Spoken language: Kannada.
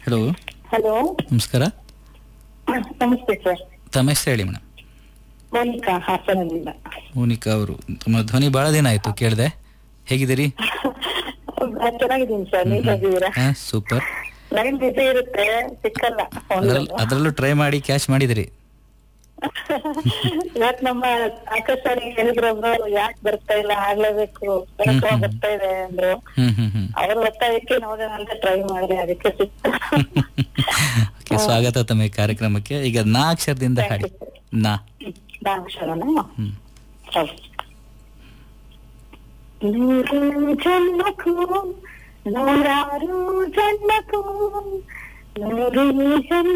ಹಲೋ ಹಲೋ ನಮಸ್ಕಾರ ನಮಸ್ತೆ ಸರ್ ತಮ್ಮ ಹೆಸರು ಹೇಳಿ ಮೇಡಮ್ ಮೋನಿಕಾ ಹಾಸನದಿಂದ ಮೋನಿಕಾ ಅವರು ತಮ್ಮ ಧ್ವನಿ ಬಹಳ ದಿನ ಆಯ್ತು ಕೇಳಿದೆ ಹೇಗಿದ್ದೀರಿ ಚೆನ್ನಾಗಿದ್ದೀನಿ ಸರ್ ನೀವು ಹೇಗಿದ್ದೀರಾ ಹಾ ಸೂಪರ್ ಲೈನ್ ಬಿಸಿ ಇರುತ್ತೆ ಸಿಕ್ಕಲ್ಲ phone ಅದ್ರಲ್ಲಿ ಅದರಲ್ಲೂ ಟ್ರೈ ಮಾಡಿ ಕ್ಯಾಚ್ ಮಾಡಿದಿರಿ ಇವತ್ ನಮ್ಮ ಆಕಾಶವಾಣಿ ಹೇಳಿದ್ರೊಬ್ರು ಯಾಕೆ ಬರ್ತಾ ಇಲ್ಲ ಆಗ್ಲೇಬೇಕು ಬೆಳಕು ಬರ್ತಾ ಇದೆ ಅಂದ್ರು ಹ್ಮ್ ಹ್ಮ್ ಹ್ಮ್ ಅವ್ರ ಒತ್ತಾಯಕ್ಕೆ ನೋಡೋಣ ಅಂತ ಟ್ರೈ ಮಾಡಿದೆ ಅದಕ್ಕೆ ಸಿಕ್ತು ಓಕೆ ಸ್ವಾಗತ ತಮ್ಮ ಈ ಕಾರ್ಯಕ್ರಮಕ್ಕೆ ಈಗ ನಾ ಅಕ್ಷರದಿಂದ Thank ಹಾಡಿ you, sir. ನಾ ದಾಕ್ಷರನ ಹ್ಮ್ ಹೌದು ನೂರು ಜನ್ಮಕ್ಕೂ ನೂರಾರು ಜನ್ಮಕ್ಕೂ ನೂರು ಜನ್ಮ